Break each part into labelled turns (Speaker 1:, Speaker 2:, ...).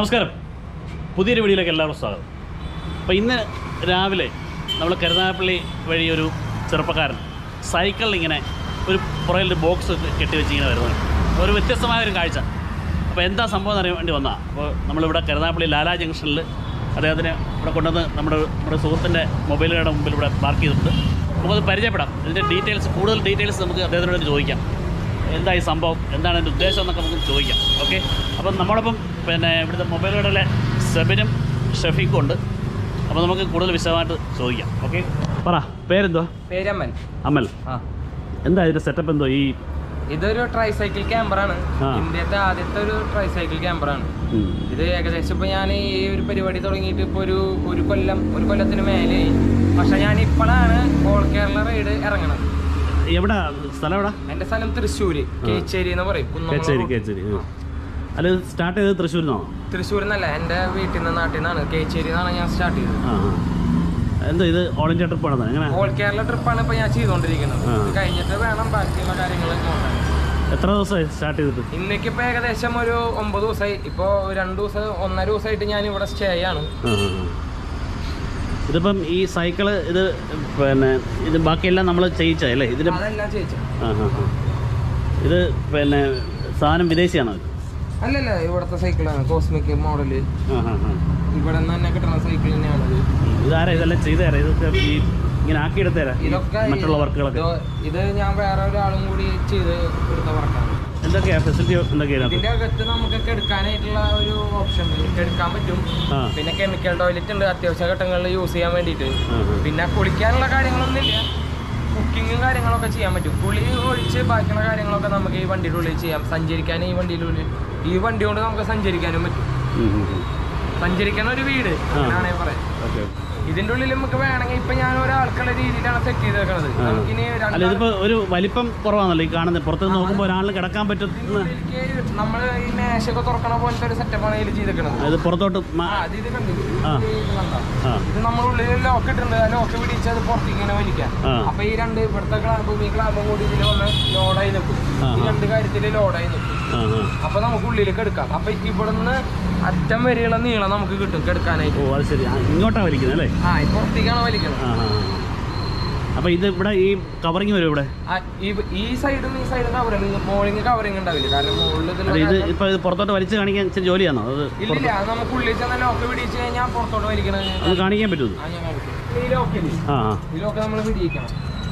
Speaker 1: നമസ്കാരം പുതിയൊരു വീഡിയോയിലേക്ക് എല്ലാവർക്കും സ്വാഗതം അപ്പോൾ ഇന്ന് രാവിലെ നമ്മൾ കരുനാഗപ്പള്ളി വഴി ഒരു ചെറുപ്പക്കാരൻ സൈക്കിളിൽ ഇങ്ങനെ ഒരു പുറകിലൊരു ബോക്സ് കെട്ടി വെച്ച് ഇങ്ങനെ വരുന്നത് ഒരു വ്യത്യസ്തമായ ഒരു കാഴ്ച അപ്പോൾ എന്താ സംഭവം എന്ന് അറിയാൻ വേണ്ടി വന്നാൽ അപ്പോൾ നമ്മളിവിടെ കരുനാഗപ്പള്ളി ലാലാ ജംഗ്ഷനിൽ അദ്ദേഹത്തിന് ഇവിടെ കൊണ്ടുവന്ന് നമ്മുടെ നമ്മുടെ സുഹൃത്തിൻ്റെ മൊബൈൽ കടയുടെ മുമ്പിൽ ഇവിടെ പാർക്ക് ചെയ്തിട്ടുണ്ട് നമുക്കത് പരിചയപ്പെടാം ഇതിൻ്റെ ഡീറ്റെയിൽസ് കൂടുതൽ ഡീറ്റെയിൽസ് നമുക്ക് അദ്ദേഹത്തിനോട് ചോദിക്കാം എന്താ ഈ സംഭവം എന്താണ് എൻ്റെ ഉദ്ദേശം എന്നൊക്കെ നമുക്ക് ചോദിക്കാം ഓക്കെ അപ്പം നമ്മളൊപ്പം പിന്നെ ഇവിടുത്തെ മൊബൈൽ കടയിലെ സെബിനും ഷഫീഖും ഉണ്ട് അപ്പോൾ നമുക്ക് കൂടുതൽ വിശദമായിട്ട് ചോദിക്കാം ഓക്കെ പറ പേരെന്തോ
Speaker 2: പേരമ്മൻ
Speaker 1: അമൽ
Speaker 2: ആ
Speaker 1: എന്താ ഇതിൻ്റെ സെറ്റപ്പ് എന്തോ ഈ
Speaker 2: ഇതൊരു ട്രൈസൈക്കിൾ ക്യാമ്പറാണ്
Speaker 1: ആ.
Speaker 2: ഇന്ത്യത്തെ ആദ്യത്തെ ഒരു ട്രൈസൈക്കിൾ ക്യാമ്പറാണ്
Speaker 1: ഉം,
Speaker 2: ഇത് ഏകദേശം ഇപ്പൊ ഞാൻ ഈ ഒരു പരിപാടി തുടങ്ങിയിട്ട് ഇപ്പൊ ഒരു ഒരു കൊല്ലം ഒരു കൊല്ലത്തിന് മേലെയായി പക്ഷെ ഞാൻ ഇപ്പോഴാണ് ഓൾ കേരള റൈഡ് ഇറങ്ങണത്
Speaker 1: എവിടെ സ്ഥലം എവിടെ
Speaker 2: എന്റെ സ്ഥലം തൃശ്ശൂര് കേച്ചേരി എന്ന് പറയും കുന്നംകുളം
Speaker 1: കേച്ചേരി
Speaker 2: road.
Speaker 1: കേച്ചേരി ആ. അല്ല ഇത് സ്റ്റാർട്ട് ചെയ്തത് തൃശ്ശൂരിൽ നിന്നാണോ
Speaker 2: തൃശ്ശൂർ എന്നല്ല എന്റെ വീട്ടിൽ നിന്ന് നാട്ടിൽ നിന്നാണ് കേച്ചേരി നിന്നാണ് ഞാൻ സ്റ്റാർട്ട് ചെയ്തത്
Speaker 1: ആ ആ. എന്താ ഇത് ഓൾ ഇന്ത്യ ട്രിപ്പ് ആണെന്ന് എങ്ങനെ
Speaker 2: ഓൾ കേരള ട്രിപ്പാണ് ഇപ്പൊ ഞാൻ ചെയ്തുകൊണ്ടിരിക്കുന്നത്
Speaker 1: ആ.
Speaker 2: ഇത് കഴിഞ്ഞിട്ട് വേണം ബാക്കിയുള്ള കാര്യങ്ങൾ നോക്കാൻ
Speaker 1: എത്ര ദിവസമായി സ്റ്റാർട്ട് ചെയ്തിട്ട്
Speaker 2: ഇന്നേക്ക് ഇപ്പൊ ഏകദേശം ഒരു ഒമ്പത് ദിവസമായി ഇപ്പൊ രണ്ടു ദിവസം ഒന്നര ദിവസമായിട്ട് ഞാൻ ഇവിടെ സ്റ്റേ ആണ്
Speaker 1: ആ, ആ, ആ. ഇതിപ്പം ഈ സൈക്കിള് ഇത് പിന്നെ ഇത് ബാക്കിയെല്ലാം നമ്മൾ ചെയ്യിച്ചതല്ലേ ഇതിന്
Speaker 2: അതെല്ലാം ചേച്ചി
Speaker 1: ആ ആ ആ. ഇത് പിന്നെ സാധനം വിദേശിയാണോ ഇത്?
Speaker 2: അല്ലല്ല ഇവിടുത്തെ സൈക്കിളാണ് കോസ്മിക് മോഡല്
Speaker 1: ആ ആ ആ
Speaker 2: ഇവിടെ നിന്ന് തന്നെ കിട്ടുന്ന സൈക്കിൾ തന്നെയാണത്
Speaker 1: ഇതാരാ ഇതെല്ലാം ചെയ്തു തരാം ഇതൊക്കെ ഈ ഇങ്ങനെ ആക്കിയെടുത്ത് തരാം ഈ
Speaker 2: ഇതൊക്കെ
Speaker 1: മറ്റുള്ള വർക്കുകളൊക്കെ
Speaker 2: ഇത് ഇത് ഞാൻ വേറെ ഒരാളും കൂടി ചെയ്ത് കൊടുത്ത വർക്കാണ്
Speaker 1: എന്തൊക്കെയാ ഫെസിലിറ്റി എന്തൊക്കെയാണ്
Speaker 2: ഇതിന്റെ അകത്ത് നമുക്ക് എടുക്കാനായിട്ടുള്ള ഒരു ഓപ്ഷൻ എടുക്കാൻ പറ്റും
Speaker 1: ആ
Speaker 2: പിന്നെ കെമിക്കൽ ടോയ്ലറ്റ് ഉണ്ട് അത്യാവശ്യ ഘട്ടങ്ങളിൽ യൂസ് ചെയ്യാൻ വേണ്ടിയിട്ട്
Speaker 1: ആ, ആ.
Speaker 2: പിന്നെ കുളിക്കാനുള്ള കാര്യങ്ങളൊന്നുമില്ല കുക്കിങ്ങും കാര്യങ്ങളൊക്കെ ചെയ്യാൻ പറ്റും കുളി ഒഴിച്ച് ബാക്കിയുള്ള കാര്യങ്ങളൊക്കെ നമുക്ക് ഈ വണ്ടിയുടെ ഉള്ളിൽ ചെയ്യാം സഞ്ചരിക്കാൻ ഈ വണ്ടിയുടെ ഉള്ളിൽ ഈ വണ്ടി കൊണ്ട് നമുക്ക് സഞ്ചരിക്കാനും പറ്റും
Speaker 1: ഉം, ഉം, ഉം.
Speaker 2: സഞ്ചരിക്കണ ഒരു വീട് എന്നാണ് പറയാം
Speaker 1: ഓക്കെ
Speaker 2: ഇതിന്റെ ഉള്ളിൽ നമുക്ക് വേണമെങ്കിൽ ഇപ്പൊ ഞാൻ ഒരാൾക്കുള്ള രീതിയിലാണ് സെറ്റ് ചെയ്തേക്കണത്
Speaker 1: ആ.
Speaker 2: നമുക്കിനി
Speaker 1: അല്ല
Speaker 2: രണ്ടാൾ-
Speaker 1: ഇതിപ്പോ ഒരു വലിപ്പം കുറവാണല്ലോ ഈ കാണുന്നത് പുറത്തുനിന്ന് നോക്കുമ്പോൾ ഒരാളിന് കിടക്കാൻ പറ്റുന്ന
Speaker 2: ഇതിലേക്ക് നമ്മള് ഈ മേശൊക്കെ തുറക്കണ പോലത്തെ ഒരു സെറ്റപ്പാണ് ഇതിൽ ചെയ്തേക്കണത്
Speaker 1: ഇത് പുറത്തോട്ട്
Speaker 2: ആ
Speaker 1: മാ-
Speaker 2: അത് ഇത് കണ്ടില്ലേ?
Speaker 1: ആ.
Speaker 2: ഇത് കണ്ടോ?
Speaker 1: ആ
Speaker 2: ഇത് നമ്മുടെ ഉള്ളിൽ ലോക്ക് ഇട്ടിട്ടുണ്ട് ആ ലോക്ക് പിടിച്ച് അത് പുറത്തേക്ക് ഇങ്ങനെ വലിക്കാം
Speaker 1: ആ.
Speaker 2: അപ്പൊ ഈ രണ്ട് ഇവിടുത്തെ ക്ലാമ്പും ഈ ക്ലാമ്പും കൂടി ഇതിൽ വന്ന് ലോഡായി നിൽക്കും
Speaker 1: ആ,
Speaker 2: ഈ
Speaker 1: ആ.
Speaker 2: രണ്ട് കാര്യത്തിൽ ലോഡായി നിൽക്കും
Speaker 1: ആ ആ
Speaker 2: അപ്പൊ നമുക്ക് ഉള്ളിലേക്ക് എടുക്കാം അപ്പൊ ഇവിടുന്ന് അറ്റം വരെയുള്ള നീളം നമുക്ക് കിട്ടും കെടുക്കാനായിട്ട്
Speaker 1: ഓ അത് ശരി ആ, ഇങ്ങോട്ടാ വലിക്കുന്നത് അല്ലേ
Speaker 2: ആ ഈ പുറത്തേക്കാണ് വലിക്കുന്നത്
Speaker 1: ആ ആ ആ. അപ്പൊ ഇത് ഇവിടെ ഈ കവറിങ് വരും ഇവിടെ
Speaker 2: ആ, ഈ- ഈ സൈഡും ഈ സൈഡും കവറിങ് മോളിങ് കവറിങ് ഉണ്ടാവില്ല കാരണം മുകളിൽ
Speaker 1: അല്ല ഇത് ഇപ്പൊ ഇത് പുറത്തോട്ട് വലിച്ച് കാണിക്കാൻ ഇച്ചിരി ജോലിയാണോ അത്
Speaker 2: ഇല്ലില്ല അത് നമുക്ക് ഉള്ളിൽ ചെന്ന ലോക്ക് പിടിച്ച് കഴിഞ്ഞാൽ പുറത്തോട്ട് വലിക്കണത്
Speaker 1: അത് കാണിക്കാൻ പറ്റുമോ
Speaker 2: ആ, ഞാൻ കാണിക്കാം. ഈ ലോക്കില്ലേ
Speaker 1: ആ ആ
Speaker 2: ഈ ലോക്ക് നമ്മൾ പിടിക്കണം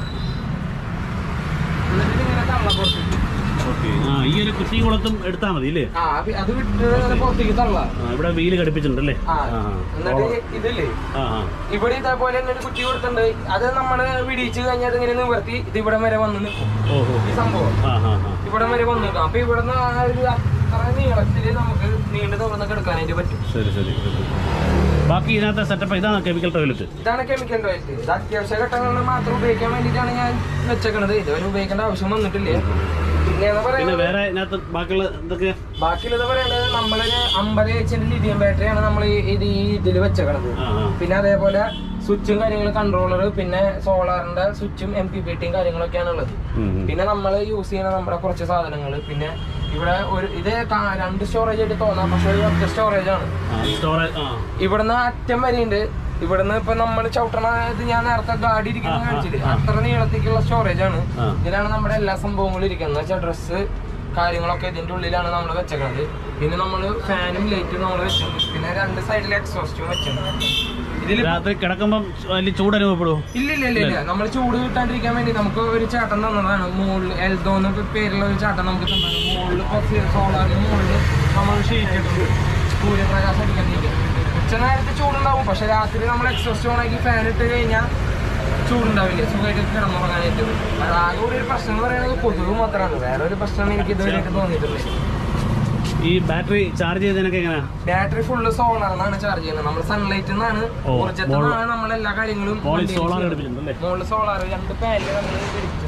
Speaker 2: എന്നിട്ട് ഇതിങ്ങനെ തള്ള പുറത്തേക്ക്
Speaker 1: ആ ഈ ഒരു കുറ്റിയും കുളത്തും എടുത്താൽ മതി ഇല്ലേ
Speaker 2: ആ അത് അത് വിട്ട് അത് പുറത്തേക്ക് തള്ള
Speaker 1: ആ, ഇവിടെ വീല് ഘടിപ്പിച്ചിട്ടുണ്ട് അല്ലേ
Speaker 2: ആ
Speaker 1: ആ ആ.
Speaker 2: എന്നിട്ട് ഇതില്ലേ
Speaker 1: ആ ആ
Speaker 2: ഇവിടെ ഇതേപോലെ തന്നെ ഒരു കുറ്റി കൊടുത്തിട്ടുണ്ട് അത് നമ്മള് വിടിച്ച് കഴിഞ്ഞാൽ ഇങ്ങനെ നിവർത്തി ഇത് ഇവിടെ വരെ വന്ന് നിൽക്കും
Speaker 1: ഓഹോ
Speaker 2: ഈ സംഭവം
Speaker 1: ആ ആ ആ
Speaker 2: ഇവിടെ വരെ വന്ന് നിൽക്കും അപ്പൊ ഇവിടുന്ന് ആ ഒരു അത്ര നീളത്തില് നമുക്ക് നീണ്ടു തുറന്ന് കിടക്കാനായിട്ട് പറ്റും
Speaker 1: ശരി ശരി ബാക്കി ഇതിനകത്തെ സെറ്റപ്പ് ഇതാണ് കെമിക്കൽ ടോയ്ലറ്റ്
Speaker 2: ഇതാണ് കെമിക്കൽ ടോയ്ലറ്റ് ഇത് അത്യാവശ്യ ഘട്ടങ്ങളിൽ മാത്രം ഉപയോഗിക്കാൻ വേണ്ടിയിട്ടാണ് ഞാൻ വെച്ചേക്കണത് ഇതുവരെ ഉപയോഗിക്കേണ്ട ആവശ്യം വന്നിട്ടില്ല പിന്നെ എന്ന്
Speaker 1: പിന്നെ
Speaker 2: പറയുന്നത്
Speaker 1: വേറെ ഇതിനകത്ത് ബാക്കിയുള്ള എന്തൊക്കെയാ
Speaker 2: ബാക്കിയുള്ളത് പറയുന്നത് നമ്മളൊരു അമ്പത് എച്ചിന്റെ ലിഥിയം ബാറ്ററിയാണ് നമ്മൾ ഇത് ഈ ഇതിൽ വെച്ചേക്കണത്
Speaker 1: ആ ആ
Speaker 2: പിന്നെ അതേപോലെ സ്വിച്ചും കാര്യങ്ങളും കൺട്രോളർ പിന്നെ സോളാറിന്റെ സ്വിച്ചും എം പി പി ടിയും കാര്യങ്ങളൊക്കെയാണ് ഉള്ളത്
Speaker 1: ഉം, ഉം.
Speaker 2: പിന്നെ നമ്മൾ യൂസ് ചെയ്യുന്ന നമ്മുടെ കുറച്ച് സാധനങ്ങൾ പിന്നെ ഇവിടെ ഒരു ഇത് കാ- രണ്ട് സ്റ്റോറേജ് ആയിട്ട് തോന്നാം പക്ഷെ ഒരു ഒറ്റ സ്റ്റോറേജ് ആണ്
Speaker 1: ആ സ്റ്റോറേജ് ആ
Speaker 2: ഇവിടുന്ന് അറ്റം വരെയുണ്ട് ഇവിടുന്ന് ഇപ്പൊ നമ്മൾ ചവിട്ടണ ഇത് ഞാൻ നേരത്തെ ഗാഡി ഇരിക്കുന്ന
Speaker 1: ആ, ആ,
Speaker 2: കാണിച്ചില്ല
Speaker 1: ആ.
Speaker 2: അത്ര നീളത്തേക്കുള്ള സ്റ്റോറേജ് ആണ്
Speaker 1: ആ.
Speaker 2: ഇതിലാണ് നമ്മുടെ എല്ലാ സംഭവങ്ങളും ഇരിക്കുന്നത് എന്ന് വെച്ചാൽ ഡ്രസ്സ് കാര്യങ്ങളൊക്കെ ഇതിന്റെ ഉള്ളിലാണ് നമ്മൾ വെച്ചേക്കുന്നത് പിന്നെ നമ്മൾ ഫാനും ലൈറ്റും നമ്മൾ വെച്ചിട്ടുണ്ട് പിന്നെ രണ്ട് സൈഡിൽ എക്സോസ്റ്റും വെച്ചിട്ടുണ്ട് ഇതിൽ
Speaker 1: രാത്രി കിടക്കുമ്പം വലിയ ചൂട് അനുഭവപ്പെടുമോ
Speaker 2: ഇല്ല ഇല്ല ഇല്ല ഇല്ല നമ്മൾ ചൂട് കിട്ടാണ്ടിരിക്കാൻ വേണ്ടി നമുക്ക് ഒരു ചേട്ടൻ തന്നതാണ് മുകളിൽ എൽദോ എന്ന പേരുള്ള ഒരു ചേട്ടൻ നമുക്ക് തന്നതാണ് മുകളിൽ കുറച്ച് സോളാറിന് മുകളിൽ നമ്മൾ ഷീറ്റ് ഇട്ടിട്ടുണ്ട് സൂര്യപ്രകാശം അടിക്കാണ്ടിരിക്കാൻ ഉച്ച നേരത്തെ ചൂടുണ്ടാവും പക്ഷെ രാത്രി നമ്മൾ എക്സോസ്റ്റ് ഓണാക്കി ഫാൻ ഇട്ട് കഴിഞ്ഞാൽ ചൂടുണ്ടാവില്ല സുഖമായിട്ട് കിടന്നുറങ്ങാനായിട്ട് അത് ആകെ ഒരു പ്രശ്നം എന്ന് പറയുന്നത് കൊതുക് മാത്രമാണ് വേറെ ഒരു പ്രശ്നം എനിക്ക് ഇതുവരെയായിട്ട് തോന്നിയിട്ടില്ല
Speaker 1: ഈ ബാറ്ററി ചാർജ് ചെയ്തതിനൊക്കെ എങ്ങനെയാ
Speaker 2: ബാറ്ററി ഫുള്ള് സോളാറിനാണ് ചാർജ് ചെയ്യുന്നത് നമ്മൾ സൺലൈറ്റിൽ നിന്നാണ്
Speaker 1: ഓ,
Speaker 2: ഊർജ്ജത്തിൽ നിന്നാണ് നമ്മൾ എല്ലാ കാര്യങ്ങളും
Speaker 1: മോളിൽ
Speaker 2: വണ്ടിയിൽ
Speaker 1: സോളാർ
Speaker 2: ചെയ്യുന്നത്.
Speaker 1: ഘടിപ്പിച്ചിട്ടുണ്ട് അല്ലേ
Speaker 2: മുകളിൽ സോളാർ രണ്ട് പാനല് നമ്മൾ പിടിപ്പിച്ചു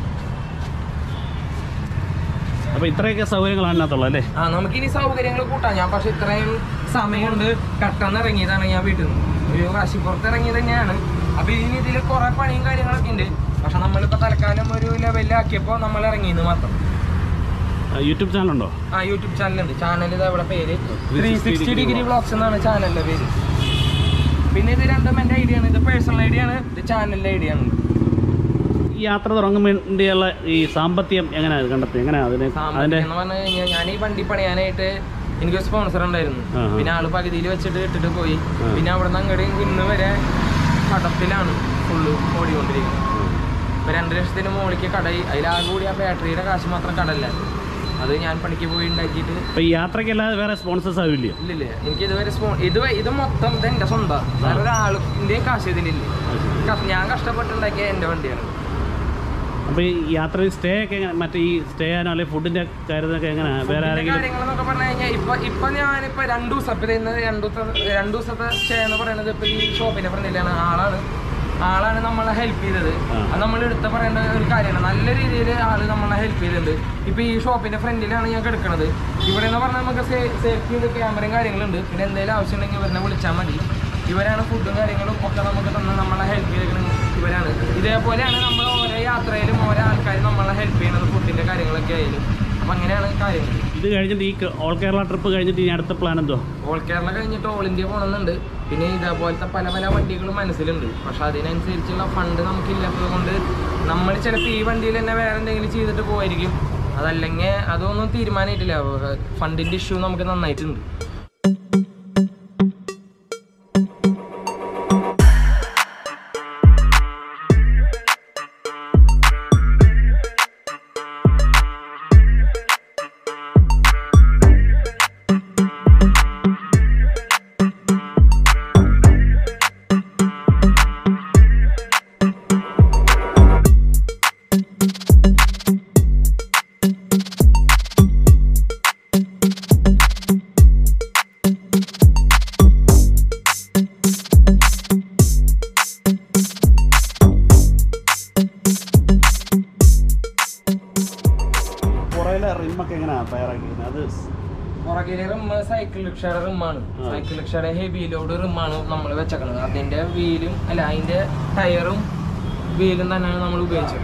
Speaker 1: അപ്പൊ ഇത്രയൊക്കെ സൗകര്യങ്ങളാണ് ഇതിനകത്തുള്ളത് അല്ലേ
Speaker 2: ആ നമുക്കിനി സൗകര്യങ്ങൾ കൂട്ടാം ഞാൻ പക്ഷെ ഇത്രയും സമയമുണ്ട് പെട്ടെന്ന് ഇറങ്ങിയതാണ് ഞാൻ വീട്ടിൽ നിന്ന് ഒരു കാശിപ്പുറത്ത് ഇറങ്ങിയത് തന്നെയാണ് അപ്പൊ ഇനി ഇതിൽ കുറെ പണിയും കാര്യങ്ങളൊക്കെ ഉണ്ട് പക്ഷെ നമ്മളിപ്പോ തൽക്കാലം ഒരു ലെവലിലാക്കിയപ്പോ നമ്മൾ ഇറങ്ങിയെന്ന് മാത്രം
Speaker 1: യൂട്യൂബ് ചാനലുണ്ടോ
Speaker 2: ആ യൂട്യൂബ് ചാനലുണ്ട് ചാനൽ ഇത് അവിടെ പേര്
Speaker 1: 360
Speaker 2: three sixty degree
Speaker 1: vlogs.
Speaker 2: Vlogs എന്നാണ് ചാനലിന്റെ പേര് പിന്നെ ഇത് രണ്ടും എൻ്റെ ഐഡിയ ആണ് ഇത് പേഴ്സണൽ ഐഡിയ ആണ് ഇത് ചാനലിന്റെ ഐഡിയ ആണ്
Speaker 1: ഈ യാത്ര തുടങ്ങാൻ വേണ്ടിയുള്ള ഈ സാമ്പത്തികം എങ്ങനെയാണ് കണ്ടെത്തി എങ്ങനെയാണ് അതിനെ
Speaker 2: സാമ്പത്തികം
Speaker 1: അതിന്റെ
Speaker 2: എന്ന് പറഞ്ഞു കഴിഞ്ഞാൽ ഞാൻ ഈ വണ്ടി പണിയാനായിട്ട് എനിക്ക് സ്പോൺസർ ഉണ്ടായിരുന്നു
Speaker 1: ആഹാ.
Speaker 2: പിന്നെ ആള് പകുതിയിൽ വെച്ചിട്ട് ഇട്ടിട്ട് പോയി
Speaker 1: ആ.
Speaker 2: പിന്നെ അവിടെ നിന്ന് അങ്ങോട്ട് ഇന്ന് വരെ കടത്തിലാണ് ഫുള്ള് ഓടിക്കൊണ്ടിരിക്കുന്നത് ഇപ്പൊ രണ്ട് ലക്ഷത്തിന് മുകളിലേക്ക് കടയി അതിലാകെ കൂടി ആ ബാറ്ററിയുടെ കാശ് മാത്രം കടല്ല അത് ഞാൻ പണിക്ക് പോയി ഉണ്ടാക്കിയിട്ട്
Speaker 1: ഇപ്പൊ ഈ യാത്രയ്ക്കല്ലാതെ വേറെ സ്പോൺസേഴ്സ് ആവില്ലേ
Speaker 2: ഇല്ലില്ല എനിക്ക് ഇതുവരെ സ്പോൺ ഇത് വ- ഇത് മൊത്തം ഇത് എൻ്റെ സ്വന്തം വേറെ ഒരാളിൻ്റെ കാശ് ഇതിലില്ല ക- ഞാൻ കഷ്ടപ്പെട്ടുണ്ടാക്കിയ എൻ്റെ വണ്ടിയാണ്
Speaker 1: അപ്പൊ ഈ യാത്രയിൽ സ്റ്റേ ഒക്കെ എങ്ങനെ മറ്റേ ഈ സ്റ്റേ ആനോ അല്ലെങ്കിൽ ഫുഡിന്റെ കാര്യത്തിനൊക്കെ എങ്ങനെയാ വേറെ
Speaker 2: ഫുഡിന്റെ
Speaker 1: ആരെങ്കിലും
Speaker 2: കാര്യങ്ങളെന്നൊക്കെ പറഞ്ഞു കഴിഞ്ഞാൽ ഇപ്പൊ ഇപ്പൊ ഞാനിപ്പോ രണ്ടു ദിവസം ഇപ്പൊ ഇന്ന് രണ്ടു ദിവസം രണ്ടു ദിവസത്തെ സ്റ്റേ എന്ന് പറയുന്നത് ഇപ്പൊ ഈ ഷോപ്പിന്റെ ഫ്രണ്ടിലാണ് ആളാണ് ആളാണ് നമ്മളെ ഹെൽപ്പ് ചെയ്തത്
Speaker 1: ആ.
Speaker 2: അത് നമ്മൾ എടുത്ത് പറയേണ്ട ഒരു കാര്യമാണ് നല്ല രീതിയിൽ ആള് നമ്മളെ ഹെൽപ്പ് ചെയ്തിട്ടുണ്ട് ഇപ്പൊ ഈ ഷോപ്പിന്റെ ഫ്രണ്ടിലാണ് ഞാൻ കിടക്കുന്നത് ഇവിടെ എന്ന് പറഞ്ഞാൽ നമുക്ക് സേഫ്റ്റി ക്യാമറയും കാര്യങ്ങളുണ്ട് പിന്നെ എന്തെങ്കിലും ആവശ്യം ഉണ്ടെങ്കിൽ ഇവരെ വിളിച്ചാൽ മതി ഇവരാണ് ഫുഡും കാര്യങ്ങളും ഒക്കെ നമുക്ക് തന്ന് നമ്മളെ ഹെൽപ്പ് ചെയ്തിരിക്കുന്നത് ഇവരാണ് ഇതേപോലെയാണ് നമ്മൾ ഓരോ യാത്രയിലും ഓരോ ആൾക്കാർ നമ്മളെ ഹെൽപ്പ് ചെയ്യുന്നത് ഫുഡിന്റെ കാര്യങ്ങളൊക്കെ ആയാലും അപ്പൊ അങ്ങനെയാണ് കാര്യങ്ങൾ
Speaker 1: ഇത് കഴിഞ്ഞിട്ട് ഈ ഓൾ കേരള ട്രിപ്പ് കഴിഞ്ഞിട്ട് ഇനി അടുത്ത പ്ലാൻ എന്തോ
Speaker 2: ഓൾ കേരള കഴിഞ്ഞിട്ട് ഓൾ ഇന്ത്യ പോകണമെന്നുണ്ട് പിന്നെ ഇതേപോലത്തെ പല പല വണ്ടികളും മനസ്സിലുണ്ട് പക്ഷെ അതിനനുസരിച്ചുള്ള ഫണ്ട് നമുക്കില്ലാത്തത് കൊണ്ട് നമ്മൾ ചിലപ്പോൾ ഈ വണ്ടിയിൽ തന്നെ വേറെ എന്തെങ്കിലും ചെയ്തിട്ട് പോയിരിക്കും അതല്ലെങ്കിൽ അതൊന്നും തീരുമാനമായിട്ടില്ല ഫണ്ടിന്റെ ഇഷ്യൂ നമുക്ക് നന്നായിട്ടുണ്ട്
Speaker 1: പുറയിലെ റിമ്മൊക്കെ എങ്ങനെയാണ് തയ്യാറാക്കിയിരുന്നത് അത്
Speaker 2: പുറകിലെ റിമ്മ് സൈക്കിൾ റിക്ഷയുടെ റിമ്മാണ്
Speaker 1: ആ.
Speaker 2: സൈക്കിൾ റിക്ഷയുടെ ഹെവി ലോഡ് റിമ്മാണ് നമ്മൾ വെച്ചേക്കുന്നത് അതിന്റെ വീലും അല്ല അതിന്റെ ടയറും വീലും തന്നെയാണ് നമ്മൾ ഉപയോഗിച്ചത്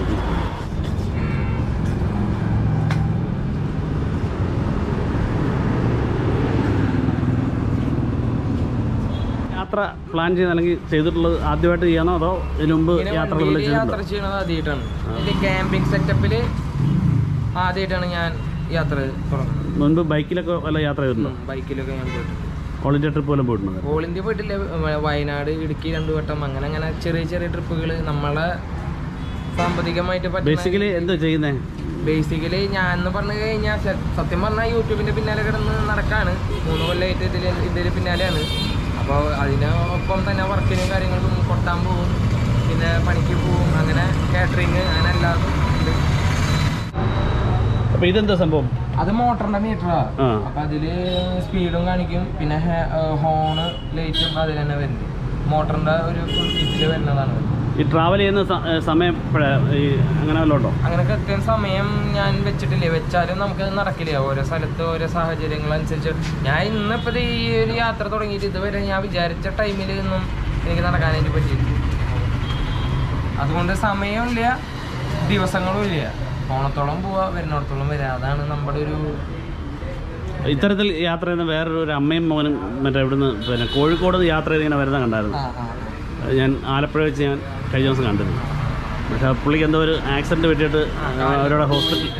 Speaker 1: യാത്ര പ്ലാൻ ചെയ്യുന്ന അല്ലെങ്കിൽ ചെയ്തിട്ടുള്ളത് ആദ്യമായിട്ട് ചെയ്യാനോ അതോ ഇതിനു മുമ്പ്
Speaker 2: ഇങ്ങനെ
Speaker 1: യാത്രകൾ
Speaker 2: വണ്ടിയില് യാത്ര
Speaker 1: ചെയ്തിട്ടുണ്ടോ
Speaker 2: ചെയ്യണത് ആദ്യമായിട്ടാണ്
Speaker 1: ആ.
Speaker 2: ഇതിന്റെ ക്യാമ്പിംഗ് സെറ്റപ്പില് ആദ്യമായിട്ടാണ് ഞാൻ യാത്ര തുടങ്ങുന്നത്
Speaker 1: മുൻപ് ബൈക്കിലൊക്കെ വല്ല യാത്ര ചെയ്തിട്ടുണ്ടോ
Speaker 2: ബൈക്കിലൊക്കെ ഞാൻ പോയിട്ടുണ്ട്
Speaker 1: ഓൾ ഇന്ത്യ ട്രിപ്പ് വല്ലതും പോയിട്ടുണ്ടോ
Speaker 2: ഓൾ ഇന്ത്യ പോയിട്ടില്ല വ- വയനാട് ഇടുക്കി രണ്ടു വട്ടം അങ്ങനെ അങ്ങനെ ചെറിയ ചെറിയ ട്രിപ്പുകൾ നമ്മളെ സാമ്പത്തികമായിട്ട്
Speaker 1: ബേസിക്കലി എന്തോ ചെയ്യുന്നേ
Speaker 2: ബേസിക്കലി ഞാൻ എന്ന് പറഞ്ഞു കഴിഞ്ഞാൽ സ- സത്യം പറഞ്ഞാൽ യൂട്യൂബിന്റെ പിന്നാലെ കിടന്ന് നടക്കാണ് മൂന്ന് കൊല്ലമായിട്ട് ഇതിൽ ഇതിൽ പിന്നാലെയാണ് അപ്പോൾ അതിനൊപ്പം തന്നെ വർക്കിനും കാര്യങ്ങൾക്കും കൊട്ടാൻ പോകും പിന്നെ പണിക്ക് പോകും അങ്ങനെ കാറ്ററിങ് അങ്ങനെ എല്ലാം ഉണ്ട്
Speaker 1: അപ്പൊ ഇതെന്താ സംഭവം
Speaker 2: അത് മോട്ടറിന്റെ മീറ്ററാ
Speaker 1: ആ.
Speaker 2: അപ്പൊ അതില് സ്പീഡും കാണിക്കും പിന്നെ ഹോണ് ലൈറ്റും അതിൽ തന്നെ വരുന്നത് മോട്ടറിന്റെ ഒരു ഫുൾ കിറ്റില് വരുന്നതാണ്
Speaker 1: ഈ ട്രാവൽ ചെയ്യുന്ന സ- ഏ, സമയം എപ്പോഴാ ഈ അങ്ങനെ വല്ലതും ഉണ്ടോ
Speaker 2: അങ്ങനെ കൃത്യം സമയം ഞാൻ വെച്ചിട്ടില്ല വെച്ചാലും നമുക്ക് നടക്കില്ല ഓരോ സ്ഥലത്ത് ഓരോ സാഹചര്യങ്ങൾ അനുസരിച്ച് ഞാൻ ഇന്നിപ്പോ ദേ ഈ ഒരു യാത്ര തുടങ്ങിയിട്ട് ഇതുവരെ ഞാൻ വിചാരിച്ച ടൈമിൽ ഒന്നും എനിക്ക് നടക്കാനായിട്ട് പറ്റിയില്ല അതുകൊണ്ട് സമയമില്ല ദിവസങ്ങളും ഇല്ല ഓണത്തോളം പോവാ വരുന്നിടത്തോളം വരാം അതാണ് നമ്മുടെ ഒരു
Speaker 1: ഇത്തരത്തിൽ യാത്ര ചെയ്യുന്ന വേറൊരു ഒരു അമ്മയും മോനും മറ്റേ ഇവിടുന്ന് പിന്നെ കോഴിക്കോട് നിന്ന് യാത്ര ചെയ്ത് ഇങ്ങനെ വരുന്ന കണ്ടായിരുന്നു
Speaker 2: ആ, ആ,
Speaker 1: അത് ഞാൻ ആലപ്പുഴ വെച്ച് ഞാൻ കഴിഞ്ഞ ദിവസം കണ്ടിരുന്നു പക്ഷെ ആ പുള്ളിക്ക് എന്തോ ഒരു ആക്സിഡൻറ്റ് പറ്റിയിട്ട് അവരുടെ ഹോസ്പിറ്റൽ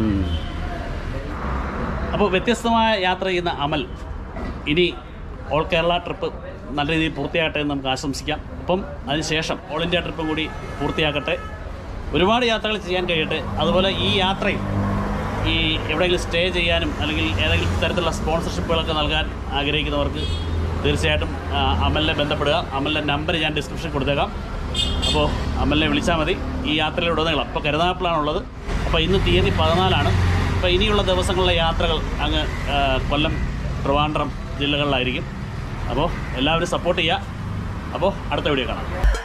Speaker 1: അപ്പോൾ വ്യത്യസ്തമായ യാത്ര ചെയ്യുന്ന അമൽ ഇനി ഓൾ കേരള ട്രിപ്പ് നല്ല രീതിയിൽ പൂർത്തിയാകട്ടെ എന്ന് നമുക്ക് ആശംസിക്കാം അപ്പം അതിനുശേഷം ഓൾ ഇന്ത്യ ട്രിപ്പും കൂടി പൂർത്തിയാക്കട്ടെ ഒരുപാട് യാത്രകൾ ചെയ്യാൻ കഴിയട്ടെ അതുപോലെ ഈ യാത്രയിൽ ഈ എവിടെയെങ്കിലും സ്റ്റേ ചെയ്യാനും അല്ലെങ്കിൽ ഏതെങ്കിലും തരത്തിലുള്ള സ്പോൺസർഷിപ്പുകളൊക്കെ നൽകാൻ ആഗ്രഹിക്കുന്നവർക്ക് തീർച്ചയായിട്ടും ആ, അമലിനെ ബന്ധപ്പെടുക അമലിൻ്റെ നമ്പർ ഞാൻ ഡിസ്ക്രിപ്ഷൻ കൊടുത്തേക്കാം അപ്പോൾ അമലിനെ വിളിച്ചാൽ മതി ഈ യാത്രയിലുടനീളം ഇപ്പോൾ കരുനാഗപ്പള്ളാണുള്ളത് അപ്പോൾ ഇന്ന് തീയതി പതിനാലാണ് അപ്പോൾ ഇനിയുള്ള ദിവസങ്ങളിലെ യാത്രകൾ അങ്ങ് ആ, കൊല്ലം ട്രിവാൻഡ്രം ജില്ലകളിലായിരിക്കും അപ്പോൾ എല്ലാവരും സപ്പോർട്ട് ചെയ്യുക അപ്പോൾ അടുത്ത വീഡിയോ കാണാം